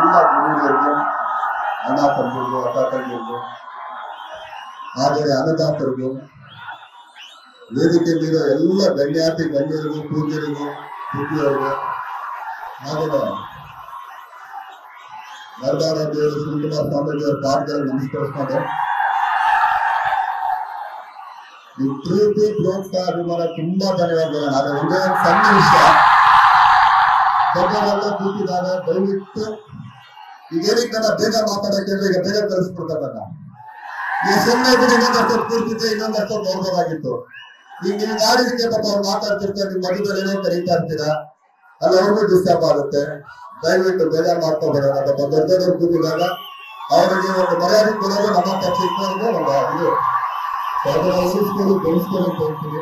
ಎಲ್ಲ ಗುರುಗಳಿಗೂ ಅಣ್ಣ ತಂಗಿರಿಗೂ ಅಕ್ಕ ತಂಗಿರಿಗೂ ಹಾಗೆಯೇ ಅನ್ನದಾತರಿಗೂ ವೇದಿಕೆಯಲ್ಲಿರೋ ಎಲ್ಲ ಗಣ್ಯಾತಿ ಗಣ್ಯರಿಗೂ ಪೂಜ್ಯರಿಗೂ ಪೂಜ್ಯರಿಗೂ ಹಾಗೆಯೇ ನರದಾರ ದೇವರು ಶಿವಕುಮಾರ ಸ್ವಾಮೀಜಿಯವರ ಪಾದಗಳು ನಮಸ್ಕರಿಸ್ಕೊಂಡು ಈ ಪ್ರೀತಿ ಪ್ರೋತ್ಸಾಹ ಅಭಿಮಾನ ತುಂಬಾ ಧನ್ಯವಾದಗಳು ಆದ್ರೆ ಒಂದೇ ಒಂದು ಸಣ್ಣ ವಿಷಯ ದೊಡ್ಡವರೆಲ್ಲ ಕೂತಿದ್ದಾರೆ ದಯವಿಟ್ಟು ಈಗ ಏನಕ್ಕೆ ನನ್ನ ಬೇಗ ಮಾತಾಡಕ್ಕೆ ಅಂದ್ರೆ ಈಗ ಬೇಗ ಕಳಿಸ್ಬಿಡ್ತಾರೆ ನನ್ನ ಈ ಸುಮ್ಮನೆ ಇದ್ರೆ ಇನ್ನೊಂದಷ್ಟು ಕೂರ್ತಿದ್ದೆ ಇನ್ನೊಂದಷ್ಟು ನೋಡ್ಬೋದಾಗಿತ್ತು ಈಗ ನೀವು ಗಾಡಿಗೆ ಪಾಪ ಅವ್ರು ಮಾತಾಡ್ತಿರ್ತಾರೆ ನಿಮ್ಮ ಮಧ್ಯದಲ್ಲಿ ಏನೋ ಕರೀತಾ ಇರ್ತೀರಾ ಅಲ್ಲಿ ಅವ್ರಿಗೂ ಡಿಸ್ಟರ್ಬ್ ಆಗುತ್ತೆ ದಯವಿಟ್ಟು ಬೇಜಾರು ಮಾಡ್ಕೋಬೇಡ ಪಾಪ ದೊಡ್ಡ ದೊಡ್ಡವ್ರು ಕೂತಿದಾಗ ಅವರಿಗೆ ಒಂದು ಮರ್ಯಾದೆ ಕೊಡೋದು ನಮ್ಮ ಪಕ್ಷಕ್ಕೆ ಒಂದು ಇದು ಸೊ ಅದನ್ನ ಉಳಿಸ್ಕೊಂಡು ಬೆಳೆಸ್ಕೊಂಡು ಅಂತ ಹೇಳ್ತೀನಿ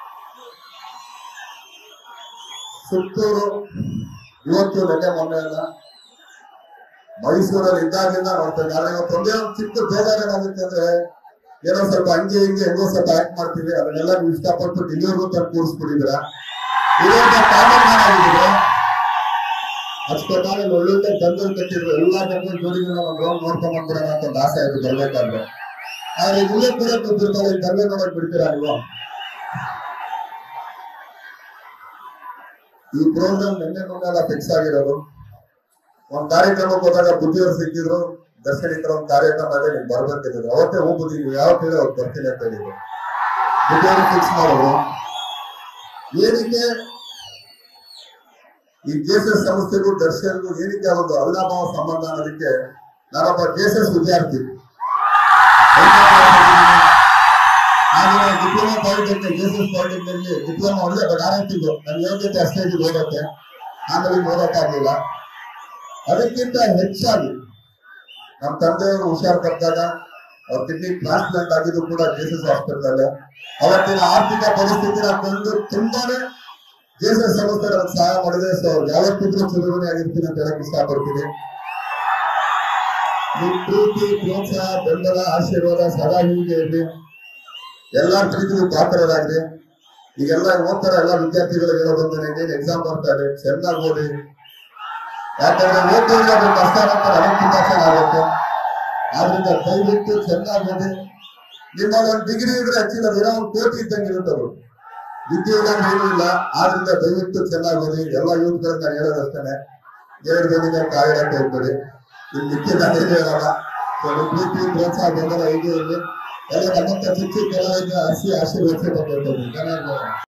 ಸುತ್ತೂರು ಇವತ್ತು ನೆನ್ನೆ ಮೊನ್ನೆ ಅಲ್ಲ ಮೈಸೂರಲ್ಲಿ ಇದ್ದಾಗಿಂದ ನೋಡ್ತಾ ಇದ್ದಾರೆ ಇವತ್ತು ಒಂದೇ ಒಂದು ಚಿಕ್ಕ ಬೇಜಾರು ಏನಾಗುತ್ತೆ ಅಂದ್ರೆ ಏನೋ ಸ್ವಲ್ಪ ಹಂಗೆ ಹಿಂಗೆ ಹೆಂಗೋ ಸ್ವಲ್ಪ ಆಕ್ಟ್ ಮಾಡ್ತೀವಿ ಅದನ್ನೆಲ್ಲ ನೀವು ಇಷ್ಟಪಟ್ಟು ಇಲ್ಲಿವರೆಗೂ ತಂದು ಕೂರಿಸ್ಬಿಟ್ಟಿದ್ರ ಇವಾಗ ಕಾಮನ್ ಆಗಿದ್ರೆ ಅಷ್ಟೇ ಕಾಲ ಒಳ್ಳೊಳ್ಳೆ ತಂದಲ್ ಕಟ್ಟಿದ್ರು ಎಲ್ಲಾ ತಂದಲ್ ಜೋಡಿಗೆ ನಾವು ಗ್ರೌಂಡ್ ನೋಡ್ಕೊಂಡ್ ಬಂದ್ಬಿಡೋಣ ಅಂತ ಒಂದು ಆಸೆ ಆಯ್ತು ಬರ್ಬೇಕಾದ್ರೆ ಆದ್ರೆ ಇಲ್ಲೇ ಕೂಡ ಕೂತಿರ್ತಾರೆ ತಂದೆ ನೋಡಕ್ ಬಿಡ್ತೀರಾ ನೀವು ಈ ಪ್ರೋಗ್ರಾಮ್ ನಿನ್ನೆ ಮೊನ್ನೆಲ್ಲ ಫಿಕ್ಸ್ ಆಗಿರೋದು ಒಂದ್ ಕಾರ್ಯಕ್ರಮಕ್ಕೆ ಹೋದಾಗ ಬುದ್ಧಿಯವರು ಸಿಕ್ಕಿದ್ರು ದರ್ಶನ ಈ ತರ ಒಂದ್ ಕಾರ್ಯಕ್ರಮ ಇದೆ ನೀವು ಬರ್ಬೇಕಿದ್ರು ಅವತ್ತೇ ಹೋಗ್ಬೋದು ನೀವು ಯಾವ ಕೇಳಿ ಅವ್ರು ಬರ್ತೀನಿ ಅಂತ ಹೇಳಿದ್ರು ಬುದ್ಧಿಯವರು ಫಿಕ್ಸ್ ಮಾಡೋದು ಏನಕ್ಕೆ ಈ ಜೆಎಸ್ಎಸ್ ಸಂಸ್ಥೆಗೂ ದರ್ಶನ್ಗೂ ಏನಕ್ಕೆ ಒಂದು ಅವಿನಾಭಾವ ಸಂಬಂಧ ಅನ್ನೋದಕ್ಕೆ ನಾನೊಬ್ಬ ಜೆಎಸ್ಎಸ್ ವಿದ್ಯಾರ್ಥಿ ನಾನು diploma polytechnic JSS polytechnic diploma ಒಳ್ಳೆ ಬಟ್ ಆರೈತಿದ್ದು ನನ್ನ ಯೋಗ್ಯತೆ ಅಷ್ಟೇ ಇದ್ದು ಓದಕ್ಕೆ ಆಮೇಲೆ ಇಲ್ಲಿ ಓದಕ್ಕಾಗ್ಲಿಲ್ಲ ಅದಕ್ಕಿಂತ ಹೆಚ್ಚಾಗಿ ನಮ್ಮ ತಂದೆಯವರು ಹುಷಾರ್ ತಪ್ಪಿದಾಗ ಅವ್ರ ಕಿಡ್ನಿ ಟ್ರಾನ್ಸ್ಪ್ಲಾಂಟ್ ಆಗಿದ್ದು ಕೂಡ ಜೆಎಸ್ಎಸ್ ಹಾಸ್ಪಿಟಲ್ ಅವತ್ತಿನ ಆರ್ಥಿಕ ಪರಿಸ್ಥಿತಿನ ಕಂಡು ತುಂಬಾನೇ ಜೆಎಸ್ಎಸ್ ಸಂಸ್ಥೆ ನನಗೆ ಸಹಾಯ ಮಾಡಿದೆ ಸೊ ಯಾವತ್ತಿದ್ರೂ ಚಿರಋಣಿ ಆಗಿರ್ತೀನಿ ಅಂತ ಹೇಳಕ್ ಇಷ್ಟಪಡ್ತೀನಿ ನಿಮ್ ಪ್ರೀತಿ ಪ್ರೋತ್ಸಾಹ ಬೆಂಬಲ ಆಶೀರ್ವಾದ ಸದಾ ಹೀಗೆ ಇರಲಿ ಎಲ್ಲಾ ಪ್ರೀತಿಗೂ ಪಾತ್ರರಾಗ್ರಿ ಈಗೆಲ್ಲ ಓದ್ತಾರೆ ಎಲ್ಲ ವಿದ್ಯಾರ್ಥಿಗಳಿಗೆ ಹೇಳೋದಂದ್ರೆ ಇನ್ನೇನು ಎಕ್ಸಾಮ್ ಬರ್ತಾ ಇದೆ ಚೆನ್ನಾಗಿ ಓದಿ ಯಾಕಂದ್ರೆ ಓದೋರಿಗೆ ಅದು ಕಷ್ಟ ಆಗುತ್ತೆ ಅದಕ್ಕಿಂತ ಚೆನ್ನಾಗುತ್ತೆ ಆದ್ರಿಂದ ದಯವಿಟ್ಟು ಚೆನ್ನಾಗಿ ಓದಿ ನಿಮ್ಮ ಒಂದು ಡಿಗ್ರಿ ಇದ್ರೆ ಹೆಚ್ಚಿಲ್ಲ ಏನೋ ಒಂದು ಕೋಟಿ ಇದ್ದಂಗೆ ಇರುತ್ತೆ ಅದು ವಿದ್ಯೆ ಇಲ್ಲ ಏನೂ ಇಲ್ಲ ಆದ್ರಿಂದ ದಯವಿಟ್ಟು ಚೆನ್ನಾಗಿ ಓದಿ ಎಲ್ಲ ಯೂತ್ಗಳನ್ನ ನಾನು ಹೇಳೋದಷ್ಟೇ ಎರಡು ದಿನ ಕಾಯಿಡಕ್ಕೆ ಹೋಗ್ಬೇಡಿ ಇಲ್ಲಿ ಮಿಕ್ಕಿದ ಏನು ಹೇಳಲ್ಲ ಸೊ ನಿಮ್ಮ ಪ್ರೀತಿ ಪ್ರೋತ್ಸಾಹ ಬೆಂಬಲ ಹೀಗೆ ಇರಲಿ ಎಲ್ಲ ನಮ್ಮಂತ ಚಿಕ್ಕ ಚಿಕ್ಕ ಕಲಾವಿದ ಹಸಿ ಆಶೀರ್ವದಿಸಿ ಬಂದಿರ್ತಾರೆ